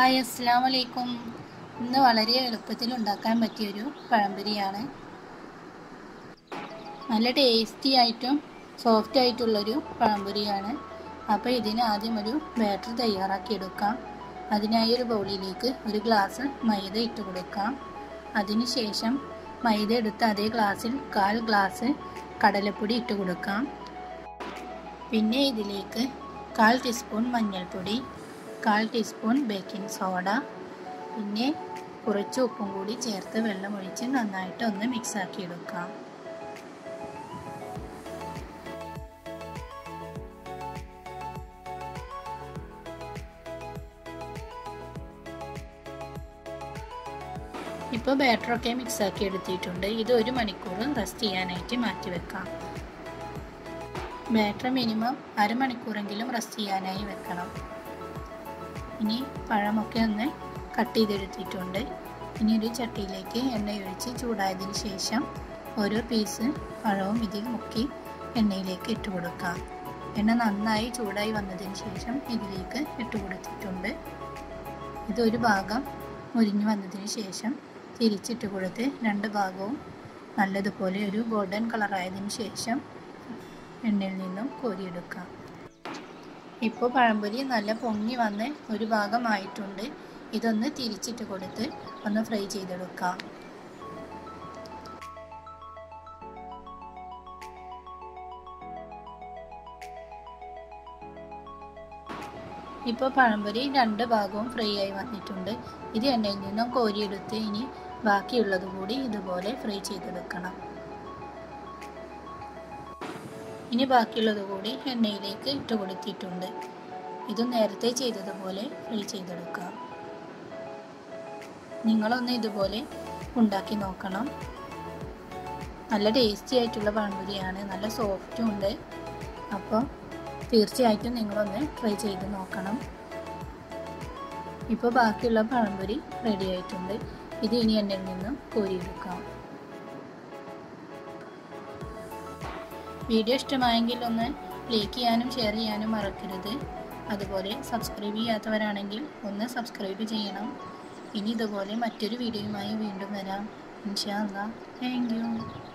hi അസ്സാം വലൈക്കും ഇന്ന് വളരെ എളുപ്പത്തിൽ ഉണ്ടാക്കാൻ പറ്റിയൊരു പഴംപൊരിയാണ് നല്ല ടേസ്റ്റി ആയിട്ടും സോഫ്റ്റ് ആയിട്ടുള്ളൊരു പഴംപൊരിയാണ് അപ്പോൾ ഇതിന് ആദ്യം ഒരു ബാറ്റർ തയ്യാറാക്കി എടുക്കാം അതിനായി ഒരു ബൗളിലേക്ക് ഒരു ഗ്ലാസ് മൈദ ഇട്ട് കൊടുക്കാം അതിനുശേഷം മൈദ എടുത്ത് അതേ ഗ്ലാസ്സിൽ കാൽ ഗ്ലാസ് കടലപ്പൊടി ഇട്ട് കൊടുക്കാം പിന്നെ ഇതിലേക്ക് കാൽ ടീസ്പൂൺ മഞ്ഞൾപ്പൊടി കാൽ ടീസ്പൂൺ ബേക്കിംഗ് സോഡ പിന്നെ കുറച്ച് ഉപ്പും കൂടി ചേർത്ത് വെള്ളമൊഴിച്ച് നന്നായിട്ട് ഒന്ന് മിക്സാക്കി എടുക്കാം ഇപ്പോൾ ബാറ്ററൊക്കെ മിക്സാക്കി എടുത്തിട്ടുണ്ട് ഇത് ഒരു മണിക്കൂർ റെസ്റ്റ് ചെയ്യാനായിട്ട് മാറ്റി വെക്കാം ബാറ്റർ മിനിമം അരമണിക്കൂറെങ്കിലും റെസ്റ്റ് ചെയ്യാനായി വെക്കണം ഇനി പഴമൊക്കെ ഒന്ന് കട്ട് ചെയ്തെടുത്തിട്ടുണ്ട് ഇനി ഒരു ചട്ടിയിലേക്ക് എണ്ണ ഒഴിച്ച് ചൂടായതിന് ശേഷം ഓരോ പീസ് പഴവും ഇതിൽ മുക്കി എണ്ണയിലേക്ക് ഇട്ട് കൊടുക്കാം എണ്ണ നന്നായി ചൂടായി വന്നതിന് ശേഷം ഇതിലേക്ക് ഇട്ട് കൊടുത്തിട്ടുണ്ട് ഇതൊരു ഭാഗം മുരിഞ്ഞു വന്നതിന് ശേഷം തിരിച്ചിട്ട് കൊടുത്ത് രണ്ട് ഭാഗവും നല്ലതുപോലെ ഒരു ഗോൾഡൻ കളറായതിനു ശേഷം എണ്ണയിൽ നിന്നും കോരിയെടുക്കാം ഇപ്പോൾ പഴംപൊരി നല്ല പൊങ്ങി വന്ന് ഒരു ഭാഗമായിട്ടുണ്ട് ഇതൊന്ന് തിരിച്ചിട്ട് കൊടുത്ത് ഒന്ന് ഫ്രൈ ചെയ്തെടുക്കാം ഇപ്പോൾ പഴംപൊരി രണ്ട് ഭാഗവും ഫ്രൈ ആയി വന്നിട്ടുണ്ട് ഇത് എണ്ണയിൽ നിന്നും കോരിയെടുത്ത് ഇനി ബാക്കിയുള്ളത് കൂടി ഇതുപോലെ ഫ്രൈ ചെയ്തെടുക്കണം ഇനി ബാക്കിയുള്ളത് കൂടി എണ്ണയിലേക്ക് ഇട്ട് കൊടുത്തിട്ടുണ്ട് ഇത് നേരത്തെ ചെയ്തതുപോലെ ഫ്രൈ ചെയ്തെടുക്കാം നിങ്ങളൊന്ന് ഇതുപോലെ ഉണ്ടാക്കി നോക്കണം നല്ല ടേസ്റ്റി ആയിട്ടുള്ള പഴംപൊരിയാണ് നല്ല സോഫ്റ്റും ഉണ്ട് അപ്പോൾ തീർച്ചയായിട്ടും നിങ്ങളൊന്ന് ട്രൈ ചെയ്ത് നോക്കണം ഇപ്പോൾ ബാക്കിയുള്ള പഴംപൊരി റെഡി ആയിട്ടുണ്ട് ഇത് ഇനി എണ്ണയിൽ നിന്ന് കോരിയെടുക്കാം വീഡിയോ ഇഷ്ടമായെങ്കിൽ ഒന്ന് ലൈക്ക് ചെയ്യാനും ഷെയർ ചെയ്യാനും മറക്കരുത് അതുപോലെ സബ്സ്ക്രൈബ് ചെയ്യാത്തവരാണെങ്കിൽ ഒന്ന് സബ്സ്ക്രൈബ് ചെയ്യണം ഇനി ഇതുപോലെ മറ്റൊരു വീഡിയോയുമായി വീണ്ടും വരാം ഇൻഷാ അല്ലാ താങ്ക് യു